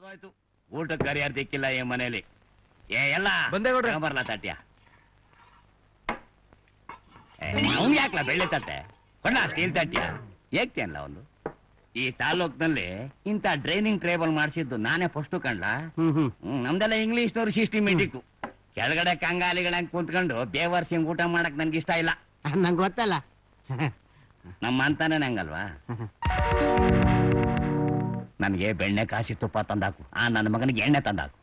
ಹೊಡೆದೋಯ್ತು ಊಟಕ್ಕೆ ಕರಿಯಾರ್ ದಿಕ್ಕಿಲ್ಲ ಈ ಮನೇಲಿ ಏ ಎಲ್ಲ ಬಂದೆ ಗೌಡ್ರೆ. ಬರ್ಲ ತಾಟ್ಯ ಅವ್ನ್ ಯಾಕ್ಲ ಬೆಳ್ಳಿ ತಟ್ಟೆ ಕೊಂಡ ಸ್ಟೀಲ್ ತಾಟ್ಯ ಏಕ್ತೇನಲ್ಲ ಒಂದು ಈ ತಾಲೂಕ್ನಲ್ಲಿ ಇಂಥ ಡ್ರೈನಿಂಗ್ ಟ್ರೇಬಲ್ ಮಾಡಿಸಿದ್ದು ನಾನೇ ಫಸ್ಟು ಕಂಡ್ಲ ಹ್ಮ್ ಹ್ಮ್ ಹ್ಮ್, ನಮ್ದೆಲ್ಲ ಇಂಗ್ಲಿಷ್ನವ್ರು ಸಿಸ್ಟಮೆಟಿಕ್ ಕೆಳಗಡೆ ಕಂಗಾಲಿಗಳಂಗ್ ಕುಂತ್ಕೊಂಡು ಬೇವರ್ಸಿ ಊಟ ಮಾಡಕ್ ನನ್ಗೆ ಇಷ್ಟ ಇಲ್ಲ ನಂಗೆ ಗೊತ್ತಲ್ಲ ನಮ್ಮ ಅಂತಾನೆ ನಂಗಲ್ವಾ ನನ್ಗೆ ಬೆಣ್ಣೆ ಕಾಸಿ ತುಪ್ಪ ತಂದಾಕು ಆ ನನ್ನ ಮಗನಿಗೆ ಎಣ್ಣೆ ತಂದಾಕು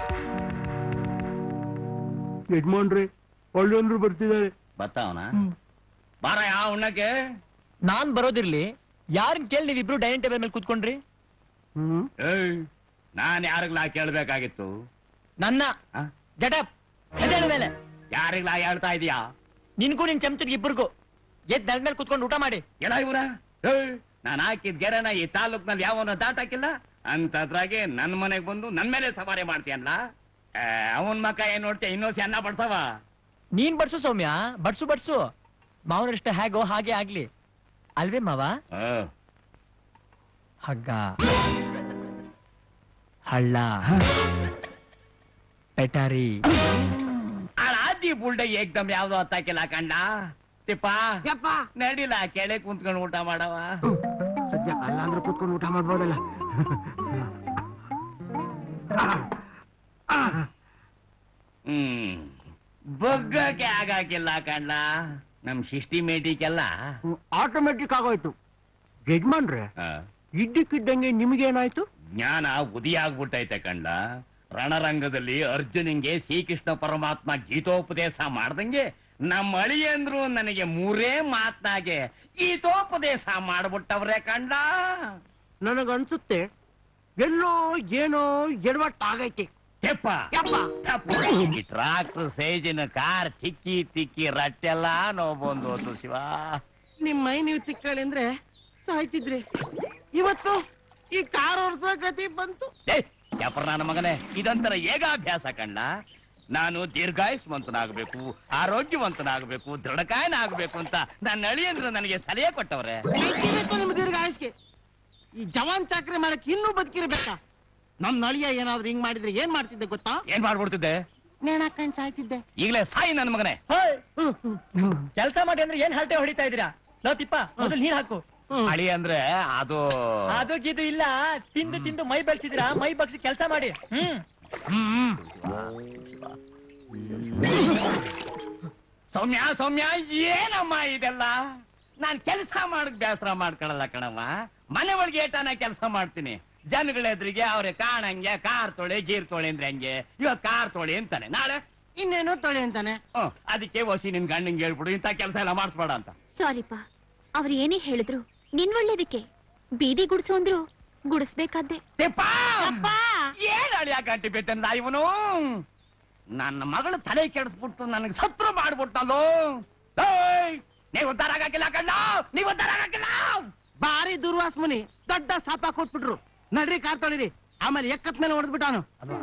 ಯಜಮಾನ್ರಿ ಒಳ್ಳೆಯವ್ರು ಬರ್ತಿದ್ದಾರೆ ಬತ್ತಾವನ ಬಾರ ಯಾವ ಉಣ್ಣಕ್ಕೆ ನಾನ್ ಬರೋದಿರ್ಲಿ ಯಾರನ್ ಕೇಳಿ ನೀವಿಬ್ರು ಡೈನಿಂಗ್ ಟೇಬಲ್ ಮೇಲೆ ಕೂತ್ಕೊಂಡ್ರಿ ಹ್ಮ್ ಏಯ್ ನಾನ್ ಯಾರಿಗ್ಲಾ ಕೇಳ್ಬೇಕಾಗಿತ್ತು ನನ್ನ ಆ? ಗೆಟಪ್ ಎದ್ದೇಳ ಮೇಲೆ ಯಾರಿಗ್ಲಾ ಹೇಳ್ತಾ ಇದೀಯಾ ನಿನ್ಗೂ ನಿನ್ ಚಮಚಗ್ ಇಬ್ಬರಿಗೂ ಎದ್ ನೆಲ ಮೇಲೆ ಕೂತ್ಕೊಂಡು ಊಟ ಮಾಡಿ ಎಲ್ಲ ಇವ್ರ ಏಯ್ ನಾನ್ ಹಾಕಿದ್ ಗೆರೆನ ಈ ತಾಲೂಕ್ನಲ್ಲಿ ಯಾವನ ದಾಟಾಕಿಲ್ಲ ಅಂತದ್ರಾಗೆ ನನ್ ಮನೆಗ್ ಬಂದು ನನ್ ಮೇಲೆ ಸವಾರಿ ಮಾಡ್ತೀಯಲ್ಲ ಅವನ್ ಮಕ್ಕ ಏನ್ ನೋಡ್ತೀಯ ಇನ್ನೊಸಿ ಅನ್ನ ಬಡ್ಸವ ನೀನ್ ಬಡ್ಸು ಸೌಮ್ಯ ಬಡ್ಸು ಬಡ್ಸು ಮಾವನಷ್ಟ ಹೇಗೋ ಹಾಗೆ ಆಗ್ಲಿ ಅಲ್ವೇ ಮಾವ ಆ, ಹಗ್ಗ ಹಳ್ಳ ಪೆಟಾರಿ ಆದಿ ಬುಲ್ಡೆ ಏಕ್ದಮ್ ಯಾವ್ದೋ ಹತ್ತಾಕಿಲ್ಲ ಕಂಡ ತಿಪ್ಪ ಯಪ್ಪ ನಡಿಲ್ಲ ಕೆಳೆ ಕುಂತ್ಕೊಂಡು ಊಟ ಮಾಡವ ಸದ್ಯ ಅಲ್ಲಾಂದ್ರೂ ಕೂತ್ಕೊಂಡು ಊಟ ಮಾಡ್ಬೋದಲ್ಲ ಹ್ಮ್ ಬಗ್ಗಕ್ಕೆ ಆಗಾಕಿಲ್ಲ ಕಂಡ ನಮ್ ಸಿಸ್ಟಿಮೇಟಿಕ್ ಎಲ್ಲ ಆಟೋಮೆಟಿಕ್ ಆಗೋಯ್ತು ಯಜಮಾನ್ರೆ ಆ, ಇದ್ದಕ್ಕಿದ್ದಂಗೆ ನಿಮ್ಗೇನಾಯ್ತು ಜ್ಞಾನ ಉದಿಯಾಗ್ಬಿಟ್ಟೈತೆ ಕಂಡ ರಣರಂಗದಲ್ಲಿ ಅರ್ಜುನಿಗೆ ಶ್ರೀಕೃಷ್ಣ ಪರಮಾತ್ಮ ಗೀತೋಪದೇಶ ಮಾಡ್ದಂಗೆ ನಮ್ಮ ಅಳಿಯಂದ್ರು ನನಗೆ ಮೂರೇ ಮಾತ್ನಾಗೆ ಗೀತೋಪದೇಶ ಮಾಡ್ಬಿಟ್ಟವ್ರೆ ಕಂಡ ನನಗನ್ಸುತ್ತೆ ಎಲ್ಲೋ ಏನೋ ಎಡವಟ್ಟಾಗೈತೆ ತೆಪ್ಪ ಯಪ್ಪ ತಪ್ಪು. ಈ ಟ್ರಾಕ್ಟರ್ ಸೈಜಿನ ಕಾರ್ ತಿಕ್ಕಿ ತಿಕ್ಕಿ ರಟ್ಟೆಲ್ಲ ನೋವು ಬಂದು ಹೋತು ಶಿವ ನಿಮ್ ಮೈ ನೀವು ತಿಕ್ಕಳಿ ಅಂದ್ರೆ ಸಾಯ್ತಿದ್ರಿ ಇವತ್ತು ಈ ಕಾರ್ ಓಡ್ಸೋ ಗತಿ ಬಂತು ಏ ಯಪ್ರ ನನ್ನ ಮಗನೇ ಇದೊಂಥರ ಏಗಾಭ್ಯಾಸ ಕಣ್ಣ ನಾನು ದೀರ್ಘಾಯುಷ್ಮಂತನಾಗಬೇಕು ಆರೋಗ್ಯವಂತನಾಗಬೇಕು ದೃಢಕಾಯನಾಗಬೇಕು ಅಂತ ನನ್ನ ಅಳಿಯಂದ್ರು ನನಗೆ ಸಲಹೆ ಕೊಟ್ಟವ್ರೆ ಬೇಕಿರ್ಬೇಕು ನಿಮ್ ದೀರ್ಘ ಆಯುಷ್ಗೆ ಈ ಜವಾನ್ ಚಾಕ್ರಿ ಮಾಡಕ್ ಇನ್ನೂ ಬದುಕಿರ್ಬೇಕಾ ನಮ್ ನಳಿಯ ಏನಾದ್ರು ಹಿಂಗ್ ಮಾಡಿದ್ರೆ ಏನ್ ಮಾಡ್ತಿದ್ದೆ ಗೊತ್ತಾ ಏನ್ ಮಾಡ್ಬಿಡ್ತಿದ್ದೆ ನೇಣಾಕಂಡ್ ಸಾಯ್ತಿದ್ದೆ ಈಗಲೇ ಸಾಯಿ ನನ್ನ ಮಗನೇ ಕೆಲಸ ಮಾಡಿ ಅಂದ್ರೆ ಏನ್ ಹರಟೆ ಹೊಡಿತಾ ಇದೀರಾ ಲೋ ತಿಪ್ಪ ಮೊದಲು ನೀರ್ ಹಾಕು ಅಳಿ ಅಂದ್ರೆ ಅದು ಅದು ಇದು ಇಲ್ಲ ತಿಂದು ತಿಂದು ಮೈ ಬೆಳ್ಸಿದಿರಾ ಮೈ ಬಗ್ಸಿ ಕೆಲಸ ಮಾಡಿ ಹ್ಮ್ ಹ್ಮ್. ಸೌಮ್ಯ ಸೌಮ್ಯ ಏನಮ್ಮ ಇದೆಲ್ಲ ನಾನ್ ಕೆಲಸ ಮಾಡಕ್ ಬೇಸರ ಮಾಡ್ಕೊಳಲ್ಲ ಕಣವ್ವ ಮನೆ ಒಳಗೆ ಏಟಾನ ಕೆಲಸ ಮಾಡ್ತೀನಿ ಜನಗಳ ಎದುರಿಗೆ ಅವ್ರೆ ಕಾಣಂಗೆ ಕಾರ್ ತೊಳೆ ಗೀರ್ ತೊಳೆ ಅಂದ್ರೆ ಹಂಗೆ ಇವತ್ ಕಾರ್ ತೊಳೆ ಅಂತಾನೆ ನಾಳೆ ಇನ್ನೇನೋ ತೊಳೆ ಅಂತಾನೆ ಹ್ಮ್, ಅದಕ್ಕೆ ವಸಿ ನಿನ್ ಗಂಡಂಗೆ ಹೇಳ್ಬಿಡು ಇಂಥ ಕೆಲಸ ಎಲ್ಲ ಮಾಡಿಸ್ಬೇಡ ಅಂತ ಸಾರಿಪ್ಪ ಅವ್ರು ಏನೇ ಹೇಳಿದ್ರು ನಿನ್ ಒಳ್ಳೇದಕ್ಕೆ ಬೀದಿ ಗುಡ್ಸು ಅಂದ್ರು ಗುಡಿಸ್ಬೇಕಾದ್ದೆ ತಿಪ್ಪ! ಏನ್ ಅಳಿಯ ಗಂಟೆ ಬೇತಂದ ಇವನು ನನ್ನ ಮಗಳು ತಲೆ ಕೆಡಿಸ್ಬಿಟ್ಟು ನನಗೆ ಸತ್ರು ಮಾಡ್ಬಿಟ್ಟಲ್ಲೋ ಏಯ್! ನೀವು ಉದ್ಧಾರ ಆಗಕ್ಕಿಲ್ಲ ಕಣ್ಣ ನೀವು ಉದ್ಧಾರ ಆಗಕ್ಕಿಲ್ಲ ಬಾರಿ ದುರ್ವಾಸ ಮುನಿ ದೊಡ್ಡ ಸಾಪ ಕೊಟ್ಬಿಟ್ರು ನಡ್ರಿ ಕಾರ್ ತೊಳಿರಿ ಆಮೇಲೆ ಎಕ್ಕತ್ ಮೇಲೆ ಹೊಡೆದ್ಬಿಟ್ಟಾನು